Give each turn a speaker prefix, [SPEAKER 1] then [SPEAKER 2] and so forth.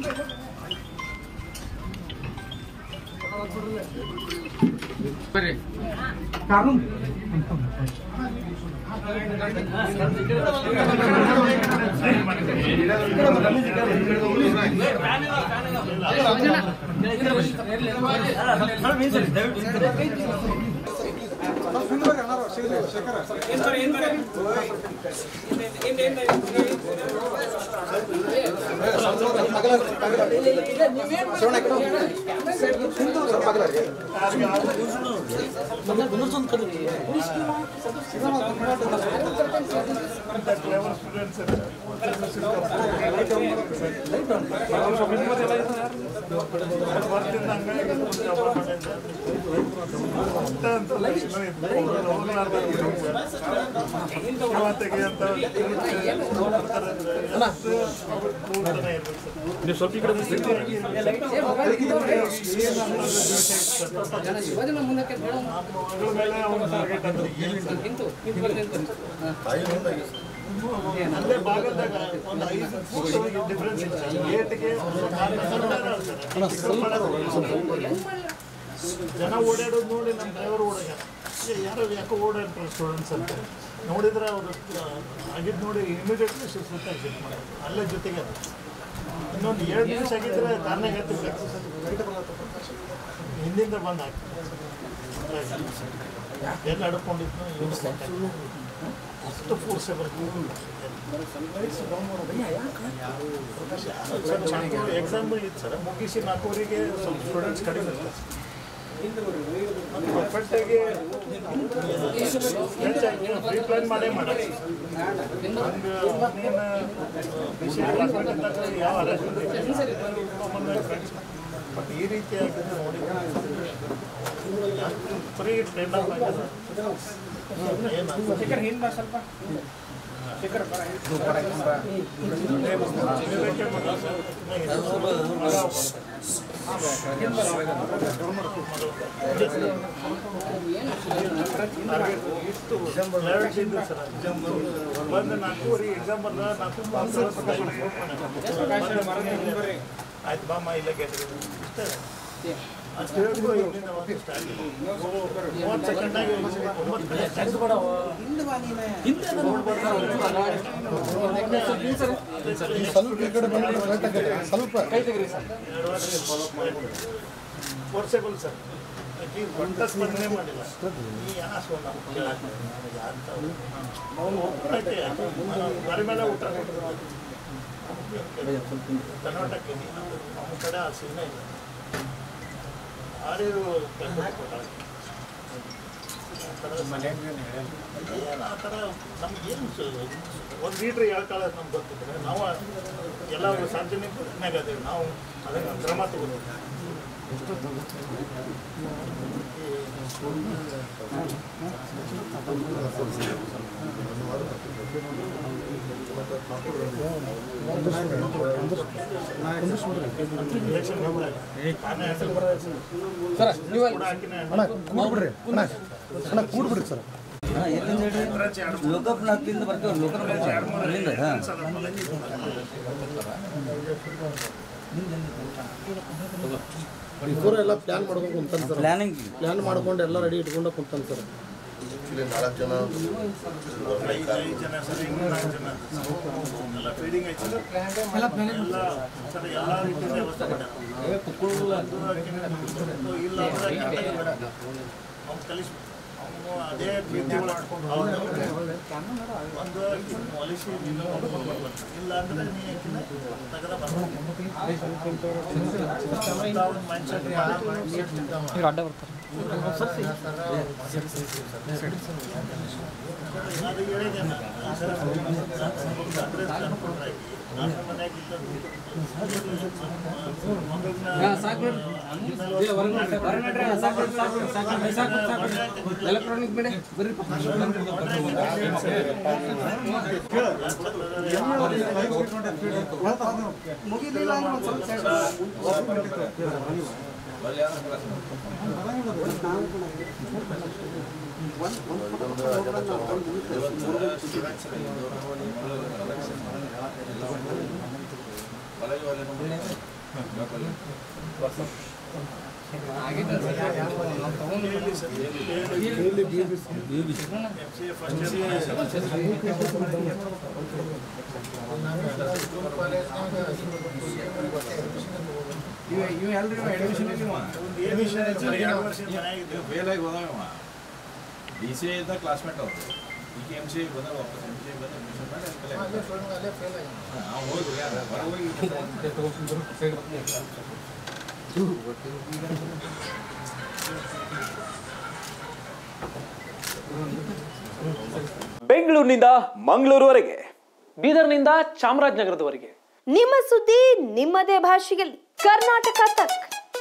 [SPEAKER 1] ನೀವು ಸ್ವಲ್ಪ ಈ ಕಡೆ
[SPEAKER 2] ಅಲ್ಲೇ ಭಾಗದಾಗ ಒಂದು ಐದು ಡಿಫ್ರೆನ್ಸ್ ಇದೆ ಗೇಟ್ಗೆ ಜನ ಓಡಾಡೋದು ನೋಡಿ ನಮ್ಮ ಡ್ರೈವರ್ ಓಡಾಗ ಯಾರು ಯಾಕೋ ಓಡಾಡ್ತಾರೆ ಸ್ಟೂಡೆಂಟ್ಸ್ ಅಂತ ನೋಡಿದ್ರೆ ಅವರು ಆಗಿದ್ದು ನೋಡಿ ಇಮಿಡಿಯೇಟ್ಲಿ ಸುತ್ತ ಚೆಕ್ ಮಾಡೋದು ಅಲ್ಲೇ ಜೊತೆಗೆ ಅದು ಇನ್ನೊಂದು ಎರಡು ನಿಮಿಷ ಆಗಿದ್ರೆ ತಾನೇ ಹೇಳ್ತೀವಿ ಹಿಂದಿಂದ ಬಂದು ಹಾಕ್ತಾರೆ ಎಲ್ಲ ಅಡ್ಕೊಂಡಿದ್ದು ಇವ್ರು ಸಾಕಾಗ್ತದೆ. ಅಷ್ಟು ಫೋರ್ಸೇಬಲ್ ಎಕ್ಸಾಮ್ ಇತ್ತು ಸರ್ ಮುಗಿಸಿ ನಾಲ್ಕೂವರೆಗೆ ಸ್ವಲ್ಪ ಸ್ಟೂಡೆಂಟ್ಸ್ ಕಡಿಮೆ ಇರ್ತಾರೆ ಪರ್ಫೆಕ್ಟಾಗಿ ಹೆಚ್ಚಾಗಿ ಪ್ರೀ ಪ್ಲಾನ್ ಮಾಡೇ ಮಾಡಿ ಹಂಗೆ ನೀನು ವಿಷಯ ಕ್ಲಾಸ್ಮೇಟ್ ಯಾವ ಅರೇಂಜ್ಮೆಂಟ್ ಬಟ್ ಈ ರೀತಿಯಾಗಿದ್ದು ನೋಡಿ ಫ್ರೀ ಟ್ರೈನ್ ಆಗ್ಯದ ಏನು
[SPEAKER 1] ಸ್ವಲ್ಪ
[SPEAKER 2] ಇಷ್ಟು clarity ಇದ್ದು ಸರ್ ಬಂದು ನಾಲ್ಕೂವರೆ ಎಕ್ಸಾಮ್ ಬಂದ ನಾಲ್ಕು ಆಯ್ತು ಬಾಮ್ಮ ಇಲ್ಲ ಗೆದ್ರಿ ಇಷ್ಟೇ ಅಷ್ಟು ಹೇಳ್ಬಿಡು ಇಲ್ಲಿಂದ ಒಂದು ಸ್ಟಾರ್ಟ್ ಮೂವತ್ತು ಸೆಕೆಂಡಾಗಿ ಒಂಬತ್ತು
[SPEAKER 3] ಸ್ವಲ್ಪ ಈ ಕಡೆ ಬಂದ್ರೆ ಸ್ವಲ್ಪ
[SPEAKER 2] ಫೋರ್ಸೇಬಲ್ ಸರ್ ಆಕಿ ಒಟ್ಟ ಸ್ಪರ್ಧೆ ಮಾಡಿಲ್ಲ ನೀ ಯಾ ಸೋನ ಅವನು ಒಬ್ಬರಕ್ಕೆ ಬರಿ ಮೇಲೆ ಊಟ ಕರ್ನಾಟಕ ನಮ್ಮ ಕಡೆ ಆ ಸೀನೆ ಇಲ್ಲ ಆರೇರು ಏನು ಆ ಥರ ನಮ್ಗೇನು ಒಂದು ಲೀಟ್ರ್ ಹೇಳ್ತಾಳೆ ನಮ್ಗೆ ಗೊತ್ತಿದ್ರೆ ನಾವು ಎಲ್ಲ ಸಾರ್ವಜನಿಕನಾಗ ಅದೇವಿ ನಾವು ಅದನ್ನು ಕ್ರಮ ತಗೋತೀವಿ ಎಲೆಕ್ಷನ್ ತಾನೇ
[SPEAKER 3] ಸರ್ ನೀವು
[SPEAKER 2] ಕೂಡ ಹಾಕಿನ
[SPEAKER 3] ಅಣ್ಣ ಕೂಡ್ಬಿಡ್ರಿ ಅಣ್ಣ ಅಣ್ಣ ಕೂಡ್ಬಿಡ್ರಿ ಸರ್
[SPEAKER 4] ಲೋಕಪ್ನ ಹತ್ತಿಂದ ಬರ್ತೀವಿ ಲೋಕಲ್ ಅಲ್ಲಿಂದ ಹಾಂ
[SPEAKER 3] ಇಬ್ಬರು ಎಲ್ಲ ಪ್ಲಾನ್ ಮಾಡ್ಕೊಂಡು ಕುಂತಾನೆ ಸರ್
[SPEAKER 4] ಪ್ಲಾನಿಂಗ್
[SPEAKER 3] ಪ್ಲಾನ್ ಮಾಡ್ಕೊಂಡು ಎಲ್ಲ ರೆಡಿ ಇಟ್ಕೊಂಡು ಕುಂತಾನೆ ಸರ್
[SPEAKER 5] ಇಲ್ಲಿ ನಾಲ್ಕು ಜನ
[SPEAKER 2] ಐದು ಐದು ಜನ ಸರ್ ಇನ್ನೂ ನಾಲ್ಕು ಜನ ಎಲ್ಲ ಫೀಡಿಂಗ್ ಐತೆ ಸರ್ ಎಲ್ಲ ಸರ್ ಎಲ್ಲ ರೀತಿಯ ವ್ಯವಸ್ಥೆ ಮಾಡ್ಯಾರ ಅದು ಹಾಕಿನ ಇಲ್ಲ ಅಂದ್ರೆ ಕರ್ನಾಟಕ ಬೇಡ. ಅವ್ನು ಕಲಿಸ್ಬೇಕು ಅವನು ಅದೇ ಕೀರ್ತಿ ಒಳಗೆ ಅವ್ನು ಒಂದು ಪಾಲಿಸಿ ನೋಡ್ಕೊಂಡು ಬರ್ಬೇಕು ಇಲ್ಲ ಅಂದ್ರೆ ನೀ ಯಾಕಿನ ತೆಗೆದ ಬರ್ಬೇಕು ಅವ್ನ ಮೈಂಡ್ಸೆಟ್
[SPEAKER 1] ಅಡ್ಡ ಬರ್ತಾರೆ
[SPEAKER 2] ಅದು ಹೇಳಿದ್ದೇನೆ ಸರ್ ಅಡ್ರೆಸ್ ಕನ್ಫರ್ಮ್ ಆಗಿ ನಾನು ಮನೆಯಾಗಿದ್ದ
[SPEAKER 1] ಎಲೆಕ್ಟ್ರಾನಿಕ್ ಬೇಡ ಬರ್ರಿ
[SPEAKER 5] ಕಾಲೇಜ್
[SPEAKER 2] ಫಸ್ಟ್ ಇಯರ್ ಏನು ವಿಷಯ ಸರ್ ಎರಡು ವರ್ಷ ಮನೆಯಾಗಿದ್ದು
[SPEAKER 6] ಫೇಲ್ ಆಗಿ ಹೋದವ ಡಿ ಸಿ ಇದ್ದ ಕ್ಲಾಸ್ಮೇಟ್ ಅವರು ಈಗ ಎಮ್ ಸಿ ಬಂದಾಗ ವಾಪಸ್ ಎಮ್ ಸಿ ಬಂದು admission ಮಾಡಿ ಅಲ್ಲಿ ಕಲೆ ಅವ್ನು ಹೋಗಿ ಯಾರು ಹೊರಗೆ ಹೋಗಿ
[SPEAKER 7] ಬೆಂಗಳೂರಿನಿಂದ ಮಂಗಳೂರುವರೆಗೆ
[SPEAKER 1] ಬೀದರ್ನಿಂದ ಚಾಮರಾಜನಗರದವರೆಗೆ
[SPEAKER 8] ನಿಮ್ಮ ಸುದ್ದಿ ನಿಮ್ಮದೇ ಭಾಷೆಯಲ್ಲಿ ಕರ್ನಾಟಕ ತಕ್